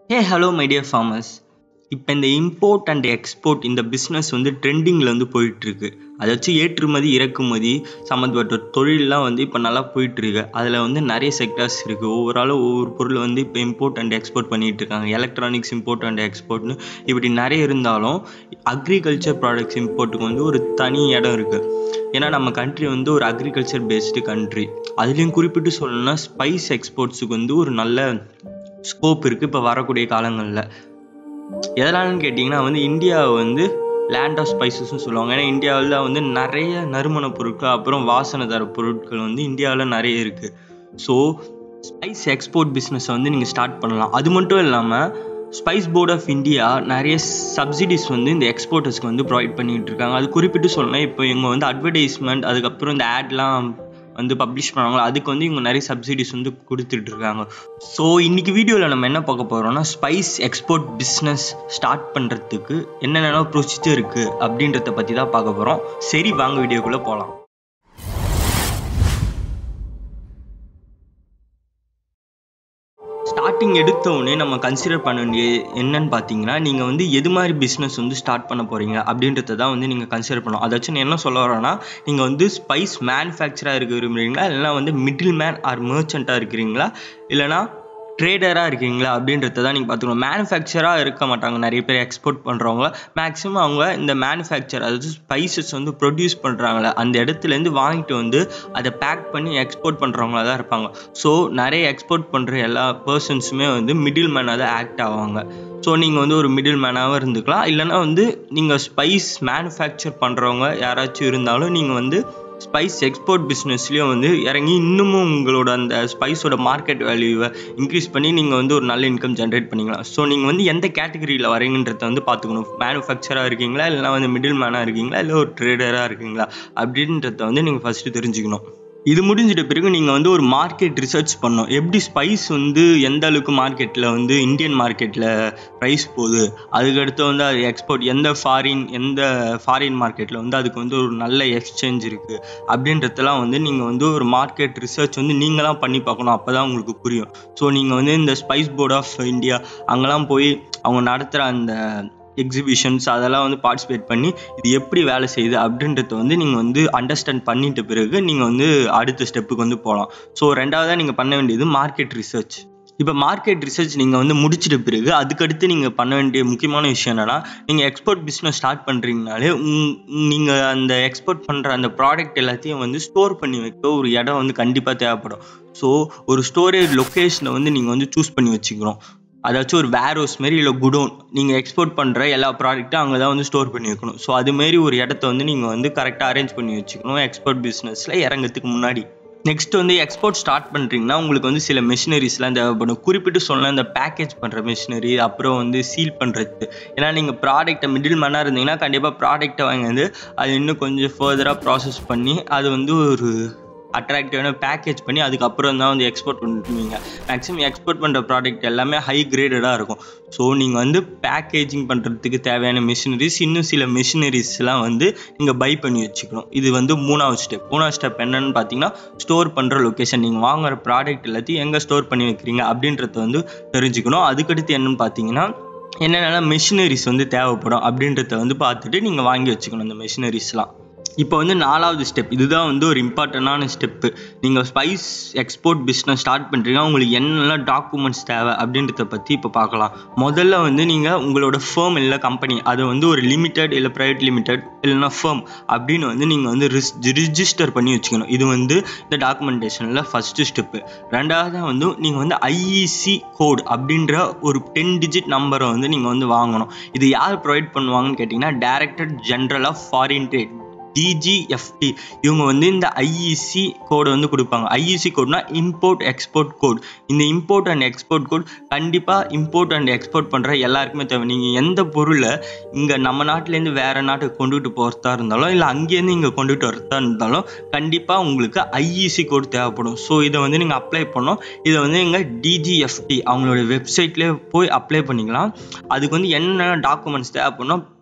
hey hello my dear farmers இப்போ இந்த import and export இந்த பிஸ்னஸ் வந்து ட்ரெண்டிங்கில் வந்து போயிட்டுருக்கு அதை வச்சு ஏற்றுமதி இறக்குமதி சம்மந்தப்பட்ட தொழிலெலாம் வந்து இப்போ நல்லா போயிட்டுருக்கு அதில் வந்து நிறைய செக்டர்ஸ் இருக்குது ஒவ்வொரு ஆளும் ஒவ்வொரு பொருள் வந்து இப்போ இம்போர்ட் அண்ட் எக்ஸ்போர்ட் பண்ணிகிட்டு இருக்காங்க எலக்ட்ரானிக்ஸ் இம்போர்ட் அண்ட் எக்ஸ்போர்ட்னு இப்படி நிறைய இருந்தாலும் அக்ரிகல்ச்சர் ப்ராடக்ட்ஸ் இம்போர்ட்டுக்கு வந்து ஒரு தனி இடம் இருக்குது ஏன்னா நம்ம கண்ட்ரி வந்து ஒரு அக்ரிகல்ச்சர் பேஸ்டு கண்ட்ரி அதுலேயும் குறிப்பிட்டு சொல்லணும்னா ஸ்பைஸ் எக்ஸ்போர்ட்ஸுக்கு வந்து ஒரு நல்ல ஸ்கோப் இருக்குது இப்போ வரக்கூடிய காலங்களில் எதனாலன்னு கேட்டிங்கன்னா வந்து இந்தியா வந்து லேண்ட் ஆஃப் ஸ்பைசஸ்னு சொல்லுவாங்க ஏன்னா இந்தியாவில் வந்து நிறைய நறுமண பொருட்கள் அப்புறம் வாசனை தர பொருட்கள் வந்து இந்தியாவில் நிறைய இருக்குது ஸோ ஸ்பைஸ் எக்ஸ்போர்ட் பிஸ்னஸை வந்து நீங்கள் ஸ்டார்ட் பண்ணலாம் அது மட்டும் இல்லாமல் ஸ்பைஸ் போர்ட் ஆஃப் இந்தியா நிறைய சப்சிடிஸ் வந்து இந்த எக்ஸ்போர்ட்டர்ஸ்க்கு வந்து ப்ரொவைட் பண்ணிகிட்டு இருக்காங்க அது குறிப்பிட்டு சொல்லலாம் இப்போ இவங்க வந்து அட்வர்டைஸ்மெண்ட் அதுக்கப்புறம் இந்த ஆட்லாம் வந்து பப்ளிஷ் பண்ணுவாங்களோ அதுக்கு வந்து இவங்க நிறைய சப்சிடிஸ் வந்து கொடுத்துட்டு இருக்காங்க ஸோ இன்னைக்கு வீடியோவில் நம்ம என்ன பார்க்க போகிறோம்னா ஸ்பைஸ் எக்ஸ்போர்ட் பிஸ்னஸ் ஸ்டார்ட் பண்ணுறதுக்கு என்னென்ன ப்ரொசீஜர் இருக்குது அப்படின்றத பற்றி தான் பார்க்க போகிறோம் சரி வாங்க வீடியோக்குள்ளே போகலாம் ஸ்டார்டிங் எடுத்தோடனே நம்ம கன்சிடர் பண்ண வேண்டிய என்னன்னு பார்த்தீங்கன்னா நீங்கள் வந்து எது மாதிரி பிஸ்னஸ் வந்து ஸ்டார்ட் பண்ண போகிறீங்க அப்படின்றத தான் வந்து நீங்கள் கன்சிடர் பண்ணணும் அதாச்சும் நான் என்ன சொல்ல வரேன்னா நீங்கள் வந்து ஸ்பைஸ் மேனுஃபேக்சராக இருக்க விரும்புகிறீங்களா இல்லைனா வந்து மிடில் மேன் ஆர் மர்ச்சண்ட்டாக இருக்கிறீங்களா இல்லைனா ட்ரேடராக இருக்கீங்களா அப்படின்றத தான் நீங்கள் பார்த்துக்கணும் மேனுஃபேக்சராக இருக்க மாட்டாங்க நிறைய பேர் எக்ஸ்போர்ட் பண்ணுறவங்க மேக்ஸிமம் அவங்க இந்த மேனுஃபேக்சர் அதாவது ஸ்பைசஸ் வந்து ப்ரொடியூஸ் பண்ணுறாங்களே அந்த இடத்துலேருந்து வாங்கிட்டு வந்து அதை பேக் பண்ணி எக்ஸ்போர்ட் பண்ணுறவங்களா தான் இருப்பாங்க ஸோ நிறைய எக்ஸ்போர்ட் பண்ணுற எல்லா பர்சன்ஸுமே வந்து மிடில் மேனாக தான் ஆக்ட் ஆவாங்க ஸோ நீங்கள் வந்து ஒரு மிடில் மேனாகவும் இருந்துக்கலாம் இல்லைனா வந்து நீங்கள் ஸ்பைஸ் மேனுஃபேக்சர் பண்ணுறவங்க யாராச்சும் இருந்தாலும் நீங்கள் வந்து ஸ்பைஸ் எக்ஸ்போர்ட் பிஸ்னஸ்லேயும் வந்து இறங்கி இன்னமும் உங்களோட அந்த ஸ்பைஸோட மார்க்கெட் வேல்யூவை இன்க்ரீஸ் பண்ணி நீங்கள் வந்து ஒரு நல்ல இன்கம் ஜென்ரேட் பண்ணிக்கலாம் ஸோ நீங்கள் வந்து எந்த கேட்டகரியில் வரீங்கன்றத வந்து பார்த்துக்கணும் மேனுஃபேக்சராக இருக்கீங்களா இல்லைனா வந்து மிடில் மேனாக இருக்கீங்களா இல்லை ஒரு ட்ரேடராக இருக்கீங்களா அப்படின்றத வந்து நீங்கள் ஃபஸ்ட்டு தெரிஞ்சுக்கணும் இது முடிஞ்சிட்ட பிறகு நீங்கள் வந்து ஒரு மார்க்கெட் ரிசர்ச் பண்ணணும் எப்படி ஸ்பைஸ் வந்து எந்த அளவுக்கு மார்க்கெட்டில் வந்து இந்தியன் மார்க்கெட்டில் ப்ரைஸ் போகுது அதுக்கடுத்து வந்து அது எக்ஸ்போர்ட் எந்த ஃபாரின் எந்த ஃபாரின் மார்க்கெட்டில் வந்து அதுக்கு வந்து ஒரு நல்ல எக்ஸ்சேஞ்ச் இருக்குது அப்படின்றதெல்லாம் வந்து நீங்கள் வந்து ஒரு மார்க்கெட் ரிசர்ச் வந்து நீங்களாம் பண்ணி பார்க்கணும் அப்போ தான் உங்களுக்கு புரியும் ஸோ நீங்கள் வந்து இந்த ஸ்பைஸ் போர்ட் ஆஃப் இந்தியா அங்கெல்லாம் போய் அவங்க நடத்துகிற அந்த எக்ஸிபிஷன்ஸ் அதெல்லாம் வந்து பார்ட்டிசிபேட் பண்ணி இது எப்படி வேலை செய்யுது அப்படின்றத வந்து நீங்கள் வந்து அண்டர்ஸ்டாண்ட் பண்ணிட்ட பிறகு நீங்கள் வந்து அடுத்த ஸ்டெப்புக்கு வந்து போகலாம் ஸோ ரெண்டாவதாக நீங்கள் பண்ண வேண்டியது மார்க்கெட் ரிசர்ச் இப்போ மார்க்கெட் ரிசர்ச் நீங்கள் வந்து முடிச்சிட்ட பிறகு அதுக்கடுத்து நீங்கள் பண்ண வேண்டிய முக்கியமான விஷயம் என்னென்னா நீங்கள் எக்ஸ்போர்ட் பிஸ்னஸ் ஸ்டார்ட் பண்ணுறீங்கனாலே நீங்கள் அந்த எக்ஸ்போர்ட் பண்ணுற அந்த ப்ராடக்ட் எல்லாத்தையும் வந்து ஸ்டோர் பண்ணி வைக்க ஒரு இடம் வந்து கண்டிப்பாக தேவைப்படும் ஸோ ஒரு ஸ்டோரேஜ் லொக்கேஷனை வந்து நீங்கள் வந்து சூஸ் பண்ணி வச்சுக்கிறோம் அதாச்சும் ஒரு வேர் ஹவுஸ் மாரி இல்லை குடோன் நீங்கள் எக்ஸ்போர்ட் பண்ணுற எல்லா ப்ராடக்ட்டும் அங்கே தான் வந்து ஸ்டோர் பண்ணி வைக்கணும் ஸோ அதுமாரி ஒரு இடத்த வந்து நீங்கள் வந்து கரெக்டாக அரேஞ்ச் பண்ணி வச்சுக்கணும் எக்ஸ்போர்ட் பிஸ்னஸில் இறங்கிறதுக்கு முன்னாடி நெக்ஸ்ட் வந்து எக்ஸ்போர்ட் ஸ்டார்ட் பண்ணுறீங்கன்னா உங்களுக்கு வந்து சில மிஷினரிஸ்லாம் தேவைப்படும் குறிப்பிட்டு சொல்லலாம் இந்த பேக்கேஜ் பண்ணுற மிஷினரி அப்புறம் வந்து சீல் பண்ணுறது ஏன்னா நீங்கள் ப்ராடக்ட்டை மிடில் மேனாக இருந்தீங்கன்னா கண்டிப்பாக ப்ராடக்ட்டை வாங்கி வந்து அது இன்னும் கொஞ்சம் ஃபர்தராக ப்ராசஸ் பண்ணி அது வந்து ஒரு அட்ராக்டிவான பேக்கேஜ் பண்ணி அதுக்கப்புறம் தான் வந்து எக்ஸ்போர்ட் பண்ணுவீங்க மேக்ஸிமம் எக்ஸ்போர்ட் பண்ணுற ப்ராடக்ட் எல்லாமே ஹை கிரேடடாக இருக்கும் ஸோ நீங்கள் வந்து பேக்கேஜிங் பண்ணுறதுக்கு தேவையான மிஷினரிஸ் இன்னும் சில மிஷினரிஸ்லாம் வந்து நீங்கள் பை பண்ணி வச்சுக்கணும் இது வந்து மூணாவது ஸ்டெப் மூணாவது ஸ்டெப் என்னன்னு பார்த்தீங்கன்னா ஸ்டோர் பண்ணுற லொக்கேஷன் நீங்கள் வாங்குற ப்ராடக்ட் எல்லாத்தையும் எங்கே ஸ்டோர் பண்ணி வைக்கிறீங்க அப்படின்றத வந்து தெரிஞ்சுக்கணும் அதுக்கடுத்து என்னன்னு பார்த்தீங்கன்னா என்னென்ன மிஷினரிஸ் வந்து தேவைப்படும் அப்படின்றத வந்து பார்த்துட்டு நீங்கள் வாங்கி வச்சுக்கணும் இந்த மிஷினரிஸ்லாம் இப்போ வந்து நாலாவது ஸ்டெப் இதுதான் வந்து ஒரு இம்பார்ட்டண்டான ஸ்டெப்பு நீங்கள் ஸ்பைஸ் எக்ஸ்போர்ட் பிஸ்னஸ் ஸ்டார்ட் பண்ணுறீங்க உங்களுக்கு என்னெல்லாம் டாக்குமெண்ட்ஸ் தேவை அப்படின்றத பற்றி இப்போ பார்க்கலாம் முதல்ல வந்து நீங்கள் உங்களோட ஃபேம் இல்லை கம்பெனி அதை வந்து ஒரு லிமிடெட் இல்லை ப்ரைவேட் லிமிடெட் இல்லைனா ஃபேம் அப்படின்னு வந்து நீங்கள் வந்து ரிஸ் ரிஜிஸ்டர் பண்ணி வச்சுக்கணும் இது வந்து இந்த டாக்குமெண்டேஷனில் ஃபஸ்ட்டு ஸ்டெப்பு ரெண்டாவது வந்து நீங்கள் வந்து ஐஇசி கோட் அப்படின்ற ஒரு டென் டிஜிட் நம்பரை வந்து நீங்கள் வந்து வாங்கணும் இது யார் ப்ரொவைட் பண்ணுவாங்கன்னு கேட்டிங்கன்னா director general of foreign trade DGFT இவங்க வந்து இந்த ஐஇசி கோடை வந்து கொடுப்பாங்க ஐஇசி கோட்னா இம்போர்ட் எக்ஸ்போர்ட் கோட் இந்த இம்போர்ட் அண்ட் எக்ஸ்போர்ட் கோட் கண்டிப்பாக இம்போர்ட் அண்ட் எக்ஸ்போர்ட் பண்ணுற எல்லாருக்குமே தேவை நீங்கள் எந்த பொருளை இங்கே நம்ம நாட்டிலேருந்து வேறு நாட்டுக்கு கொண்டுகிட்டு போகிறதா இருந்தாலும் இல்லை அங்கேருந்து இங்கே கொண்டுகிட்டு வரதா இருந்தாலும் கண்டிப்பாக உங்களுக்கு ஐஇசி கோட் தேவைப்படும் ஸோ இதை வந்து நீங்கள் அப்ளை பண்ணோம் இதை வந்து எங்கள் டிஜிஎஃப்டி அவங்களோட வெப்சைட்லேயே போய் அப்ளை பண்ணிக்கலாம் அதுக்கு வந்து என்னென்ன டாக்குமெண்ட்ஸ் தேவைப்படணும்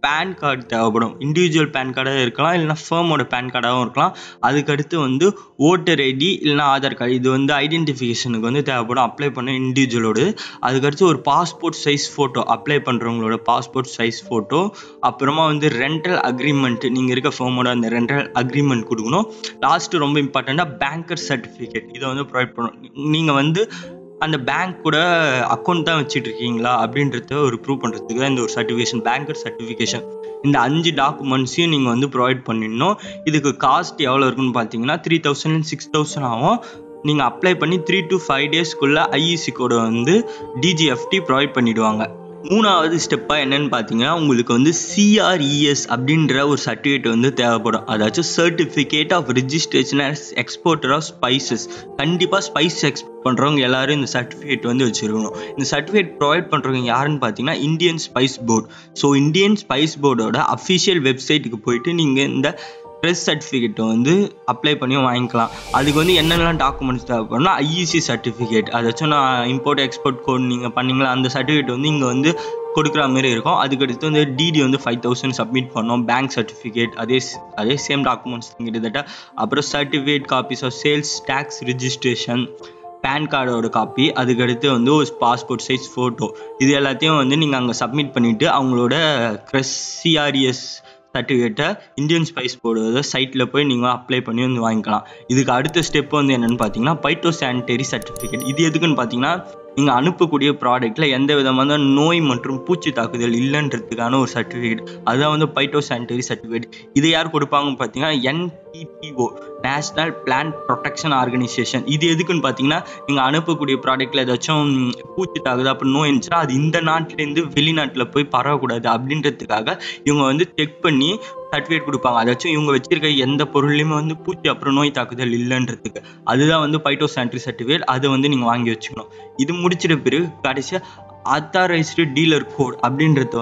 பேன் கார்டு தேவைப்படும் இண்டிவிஜுவல் பேன் கார்டாக இருக்கலாம் இல்லைனா ஃபேமோட பேன் கார்டாகவும் இருக்கலாம் அதுக்கடுத்து வந்து ஓட்டர் ஐடி இல்லைனா ஆதார் கார்டு இது வந்து ஐடென்டிஃபிகேஷனுக்கு வந்து தேவைப்படும் அப்ளை பண்ண இண்டிவிஜுவலோடு அதுக்கடுத்து ஒரு பாஸ்போர்ட் சைஸ் ஃபோட்டோ அப்ளை பண்ணுறவங்களோட பாஸ்போர்ட் சைஸ் ஃபோட்டோ அப்புறமா வந்து ரெண்டல் அக்ரிமெண்ட் நீங்கள் இருக்க ஃபேமோட அந்த ரெண்டல் அக்ரிமெண்ட் கொடுக்கணும் லாஸ்ட்டு ரொம்ப இம்பார்ட்டண்ட்டாக பேங்கர் சர்டிஃபிகேட் இதை வந்து ப்ரொவைட் பண்ணணும் நீங்கள் வந்து அந்த பேங்க் கூட அக்கௌண்ட் தான் வச்சுட்டு இருக்கீங்களா அப்படின்றத ஒரு ப்ரூவ் பண்ணுறதுக்கு தான் இந்த ஒரு சர்டிஃபிகேஷன் பேங்கர் சர்டிஃபிகேஷன் இந்த அஞ்சு டாக்குமெண்ட்ஸையும் நீங்கள் வந்து ப்ரொவைட் பண்ணிடணும் இதுக்கு காஸ்ட் எவ்வளோ இருக்குன்னு பார்த்தீங்கன்னா த்ரீ தௌசண்ட் சிக்ஸ் தௌசண்ட் ஆகும் நீங்கள் அப்ளை பண்ணி த்ரீ டு ஃபைவ் டேஸ்க்குள்ளே ஐஇசி கோடை வந்து டிஜிஎஃப்டி ப்ரொவைட் பண்ணிவிடுவாங்க மூணாவது ஸ்டெப்பாக என்னன்னு பார்த்தீங்கன்னா உங்களுக்கு வந்து சிஆர்இஎஸ் அப்படின்ற ஒரு சர்டிஃபிகேட் வந்து தேவைப்படும் அதாச்சும் certificate of registration as exporter of spices கண்டிப்பாக ஸ்பைஸ் எக்ஸ்போர்ட் பண்ணுறவங்க எல்லாரும் இந்த சர்டிஃபிகேட் வந்து வச்சுருக்கணும் இந்த சர்டிஃபிகேட் ப்ரொவைட் பண்ணுறவங்க யாருன்னு பார்த்தீங்கன்னா Indian spice board so Indian spice போர்டோட அஃபிஷியல் வெப்சைட்டுக்கு போயிட்டு நீங்கள் இந்த ப்ரெஸ் சர்டிஃபிகேட்டை வந்து அப்ளை பண்ணி வாங்கிக்கலாம் அதுக்கு வந்து என்னென்னலாம் டாக்குமெண்ட்ஸ் தேவைப்படும்னா ஐஇசி சர்டிஃபிகேட் அதாச்சும் நான் இம்போர்ட் எக்ஸ்போர்ட் கோட் நீங்கள் பண்ணீங்களா அந்த சர்டிஃபிகேட் வந்து இங்கே வந்து கொடுக்குற மாதிரி இருக்கும் அதுக்கடுத்து வந்து டிடி வந்து ஃபைவ் தௌசண்ட் சப்மிட் பண்ணோம் பேங்க் சர்டிஃபிகேட் அதே அதே சேம் டாக்குமெண்ட்ஸ் கிட்டத்தட்ட அப்புறம் certificate copies of sales tax registration PAN கார்டோட காப்பி அதுக்கடுத்து வந்து ஒரு பாஸ்போர்ட் சைஸ் ஃபோட்டோ இது எல்லாத்தையும் வந்து நீங்கள் அங்கே சப்மிட் பண்ணிவிட்டு அவங்களோட க்ரெஸ் சிஆர்இஎஸ் சர்டிஃபிகேட்டை இந்தியன் ஸ்பைஸ் போர்டோட சைட்டில் போய் நீங்கள் அப்ளை பண்ணி வந்து வாங்கிக்கலாம் இதுக்கு அடுத்த ஸ்டெப் வந்து என்னென்னு பார்த்தீங்கன்னா பைட்டோ சானிடரி சர்டிஃபிகேட் இது எதுக்குன்னு பார்த்தீங்கன்னா நீங்கள் அனுப்பக்கூடிய ப்ராடக்ட்டில் எந்த விதமான நோய் மற்றும் பூச்சி தாக்குதல் இல்லைன்றதுக்கான ஒரு சர்டிஃபிகேட் அதுதான் வந்து பைட்டோ சானிடரி சர்டிஃபிகேட் இது யார் கொடுப்பாங்கன்னு பார்த்தீங்கன்னா NPPO national plant protection organisation இது எதுக்குன்னு பார்த்தீங்கன்னா நீங்கள் அனுப்பக்கூடிய ப்ராடக்ட்டில் ஏதாச்சும் பூச்சி தாக்குது அப்படி நோய் இருந்துச்சுன்னா அது இந்த நாட்டிலேருந்து வெளிநாட்டில் போய் பரவக்கூடாது அப்படின்றதுக்காக இவங்க வந்து செக் பண்ணி சர்டிஃபிகேட் கொடுப்பாங்க அதாச்சும் இவங்க வச்சிருக்க எந்த பொருள்லையுமே வந்து பூச்சி அப்புறம் நோய் தாக்குதல் இல்லைன்றதுக்கு அதுதான் வந்து பைட்டோ சானிடரி சர்டிஃபிகேட் அதை வந்து நீங்கள் வாங்கி வச்சுக்கணும் இது முடிச்சிட்ட பிறகு கடைசியாக அத்தாரைஸ்டு டீலர் கோட் அப்படின்றத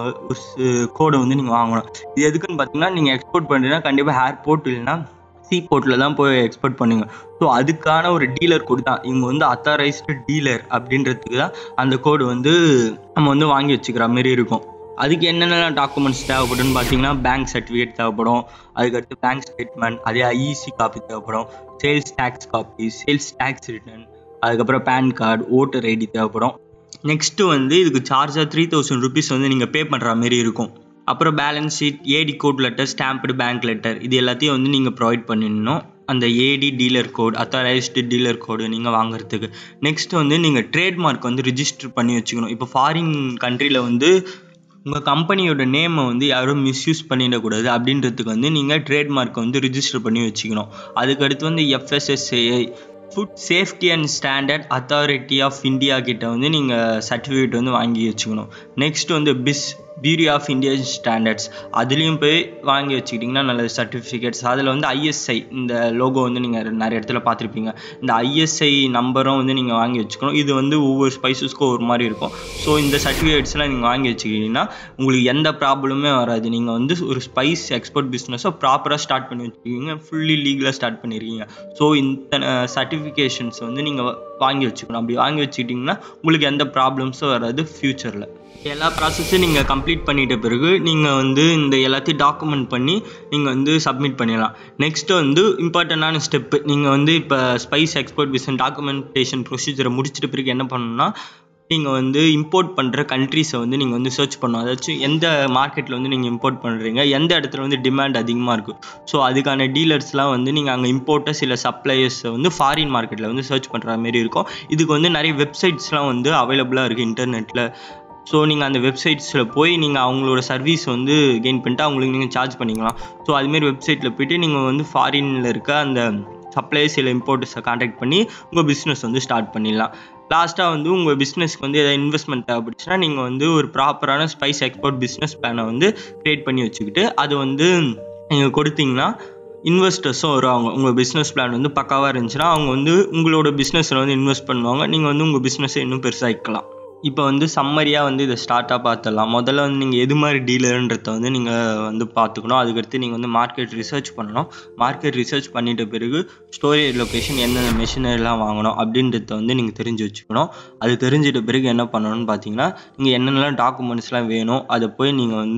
கோடை வந்து நீங்கள் வாங்கணும் இது எதுக்குன்னு பார்த்தீங்கன்னா நீங்கள் எக்ஸ்போர்ட் பண்ணுறீங்கன்னா கண்டிப்பாக ஏர்போர்ட் இல்லைன்னா சி போர்ட்டில் தான் போய் எக்ஸ்போர்ட் பண்ணுங்க ஸோ அதுக்கான ஒரு டீலர் கோடு தான் இவங்க வந்து அத்தாரைஸ்டு டீலர் அப்படின்றதுக்கு தான் அந்த கோடு வந்து நம்ம வந்து வாங்கி வச்சுக்கிற மாதிரி இருக்கும் அதுக்கு என்னென்ன டாக்குமெண்ட்ஸ் தேவைப்படும்னு பார்த்தீங்கன்னா பேங்க் சர்டிஃபிகேட் தேவைப்படும் அதுக்கடுத்து பேங்க் ஸ்டேட்மெண்ட் அதே ஐஇசி காப்பி தேவைப்படும் sales tax copy sales tax return அதுக்கப்புறம் பேன் கார்டு ஓட்டர் ஐடி தேவைப்படும் நெக்ஸ்ட்டு வந்து இதுக்கு சார்ஜாக த்ரீ தௌசண்ட் ருபீஸ் வந்து நீங்கள் பே பண்ணுற மாதிரி இருக்கும் அப்புறம் balance sheet AD code letter stamped bank letter இது எல்லாத்தையும் வந்து நீங்கள் ப்ரொவைட் பண்ணிடணும் அந்த AD dealer code authorised dealer code நீங்கள் வாங்குறதுக்கு நெக்ஸ்ட் வந்து நீங்கள் ட்ரேட்மார்க் வந்து ரிஜிஸ்டர் பண்ணி வச்சுக்கணும் இப்போ ஃபாரின் கண்ட்ரியில் வந்து உங்கள் கம்பெனியோட நேமை வந்து யாரும் மிஸ்யூஸ் பண்ணிடக்கூடாது அப்படின்றதுக்கு வந்து நீங்கள் ட்ரேட்மார்க்கை வந்து ரிஜிஸ்டர் பண்ணி வச்சுக்கணும் அதுக்கடுத்து வந்து FSSAI food safety and standard authority of India கிட்ட வந்து நீங்கள் சர்டிஃபிகேட் வந்து வாங்கி வச்சுக்கணும் நெக்ஸ்ட் வந்து பிஸ் பியூரி ஆஃப் இந்தியன் ஸ்டாண்டர்ட்ஸ் அதுலேயும் போய் வாங்கி வச்சுக்கிட்டிங்கன்னா நல்ல சர்டிஃபிகேட்ஸ் அதில் வந்து ஐஎஸ்ஐ இந்த லோகோ வந்து நீங்கள் நிறைய இடத்துல பார்த்துருப்பீங்க இந்த ஐஎஸ்ஐ நம்பரும் வந்து நீங்கள் வாங்கி வச்சுக்கணும் இது வந்து ஒவ்வொரு ஸ்பைசஸ்க்கும் ஒரு மாதிரி இருக்கும் ஸோ இந்த சர்டிஃபிகேட்ஸ்லாம் நீங்கள் வாங்கி வச்சுக்கிட்டிங்கன்னா உங்களுக்கு எந்த ப்ராப்ளமே வராது நீங்கள் வந்து ஒரு ஸ்பைஸ் எக்ஸ்போர்ட் பிஸ்னஸை ப்ராப்பராக ஸ்டார்ட் பண்ணி வச்சுருக்கீங்க ஃபுல்லி லீகலாக ஸ்டார்ட் பண்ணியிருக்கீங்க ஸோ இந்த சர்டிஃபிகேஷன்ஸ் வந்து நீங்கள் வாங்கி வச்சுக்கணும் அப்படி வாங்கி வச்சுக்கிட்டிங்கன்னா உங்களுக்கு எந்த ப்ராப்ளம்ஸும் வராது ஃப்யூச்சரில் எல்லா ப்ராசஸையும் நீங்கள் கம்ப்ளீட் பண்ணிட்ட பிறகு நீங்கள் வந்து இந்த எல்லாத்தையும் டாக்குமெண்ட் பண்ணி நீங்கள் வந்து சப்மிட் பண்ணிடலாம் நெக்ஸ்ட்டு வந்து இம்பார்ட்டண்ட்டான ஸ்டெப்பு நீங்கள் வந்து இப்போ ஸ்பைஸ் எக்ஸ்போர்ட் பிஸ்னஸ் டாக்குமெண்டேஷன் ப்ரொசீஜரை முடிச்சிட்ட பிறகு என்ன பண்ணணும்னா நீங்கள் வந்து இம்போர்ட் பண்ணுற கண்ட்ரீஸை வந்து நீங்கள் வந்து சர்ச் பண்ணணும் அதாச்சும் எந்த மார்க்கெட்டில் வந்து நீங்கள் இம்போர்ட் பண்ணுறீங்க எந்த இடத்துல வந்து டிமாண்ட் அதிகமாக இருக்குது ஸோ அதுக்கான டீலர்ஸ்லாம் வந்து நீங்கள் அங்கே இம்போர்ட்டை சில சப்ளையர்ஸை வந்து ஃபாரின் மார்க்கெட்டில் வந்து சர்ச் பண்ணுற மாதிரி இருக்கும் இதுக்கு வந்து நிறைய வெப்சைட்ஸ்லாம் வந்து அவைலபிளாக இருக்குது இன்டர்நெட்டில் ஸோ நீங்கள் அந்த வெப்சைட்ஸில் போய் நீங்கள் அவங்களோட சர்வீஸ் வந்து கெயின் பண்ணிட்டு அவங்களுக்கு நீங்கள் சார்ஜ் பண்ணிக்கலாம் ஸோ அதுமாரி வெப்சைட்டில் போயிட்டு நீங்கள் வந்து ஃபாரினில் இருக்க அந்த சப்ளைஸ் இல்லை இம்போர்ட்டர்ஸை காண்டாக்ட் பண்ணி உங்கள் பிஸ்னஸ் வந்து ஸ்டார்ட் பண்ணிடலாம் லாஸ்ட்டாக வந்து உங்கள் பிஸ்னஸ்க்கு வந்து எதாவது இன்வெஸ்ட்மெண்ட் தேவைப்படுச்சுன்னா நீங்கள் வந்து ஒரு ப்ராப்பரான ஸ்பைஸ் எக்ஸ்போர்ட் பிஸ்னஸ் பிளானை வந்து க்ரியேட் பண்ணி வச்சுக்கிட்டு அது வந்து நீங்கள் கொடுத்தீங்கன்னா இன்வெஸ்டர்ஸும் வருவாங்க உங்கள் பிஸ்னஸ் பிளான் வந்து பக்காவாக இருந்துச்சுன்னா அவங்க வந்து உங்களோட பிஸ்னஸில் வந்து இன்வெஸ்ட் பண்ணுவாங்க நீங்கள் வந்து உங்கள் பிஸ்னஸை இன்னும் பெருசாகிக்கலாம் இப்போ வந்து சம்மரியாக வந்து இதை ஸ்டார்ட்டாக பார்த்துடலாம் முதல்ல வந்து நீங்கள் எது மாதிரி டீலர்ன்றத வந்து நீங்கள் வந்து பார்த்துக்கணும் அதுக்கடுத்து நீங்கள் வந்து மார்க்கெட் ரிசர்ச் பண்ணணும் மார்க்கெட் ரிசர்ச் பண்ணிட்ட பிறகு ஸ்டோரேஜ் லொக்கேஷன் எந்தெந்த மிஷினரிலாம் வாங்கணும் அப்படின்றத வந்து நீங்கள் தெரிஞ்சு வச்சுக்கணும் அது தெரிஞ்சிட்ட பிறகு என்ன பண்ணணும்னு பார்த்தீங்கன்னா நீங்கள் என்னென்னலாம் டாக்குமெண்ட்ஸ்லாம் வேணும் அதை போய் நீங்கள் வந்து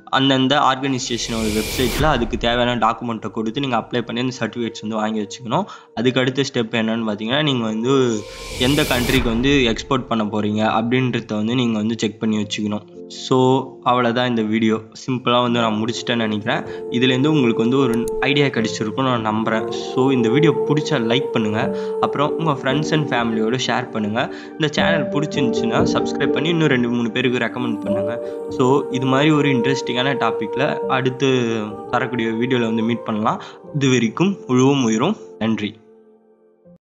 அந்தந்த ஆர்கனைசேஷனோட வெப்சைட்டில் அதுக்கு தேவையான டாக்குமெண்ட்டை கொடுத்து நீங்கள் அப்ளை பண்ணி அந்த சர்டிஃபிகேட்ஸ் வந்து வாங்கி வச்சுக்கணும் அதுக்கு அடுத்த ஸ்டெப் என்னன்னு பார்த்தீங்கன்னா நீங்கள் வந்து எந்த கண்ட்ரிக்கு வந்து எக்ஸ்போர்ட் பண்ண போகிறீங்க அப்படின்றத வந்து நீங்கள் வந்து செக் பண்ணி வச்சுக்கணும் ஸோ அவ்வளோதான் இந்த வீடியோ சிம்பிளாக வந்து நான் முடிச்சிட்டேன்னு நினைக்கிறேன் இதுலேருந்து உங்களுக்கு வந்து ஒரு ஐடியா கிடச்சிருக்கும் நான் நம்புகிறேன் ஸோ இந்த வீடியோ பிடிச்சா லைக் பண்ணுங்கள் அப்புறம் உங்கள் ஃப்ரெண்ட்ஸ் அண்ட் ஃபேமிலியோடு ஷேர் பண்ணுங்கள் இந்த சேனல் பிடிச்சிருந்துச்சுன்னா சப்ஸ்கிரைப் பண்ணி இன்னும் ரெண்டு மூணு பேருக்கு ரெக்கமெண்ட் பண்ணுங்கள் ஸோ இது மாதிரி ஒரு இன்ட்ரெஸ்டிங்கான டாப்பிக்கில் அடுத்து தரக்கூடிய வீடியோவில் வந்து மீட் பண்ணலாம் இது வரைக்கும் உழுவும் உயிரும் நன்றி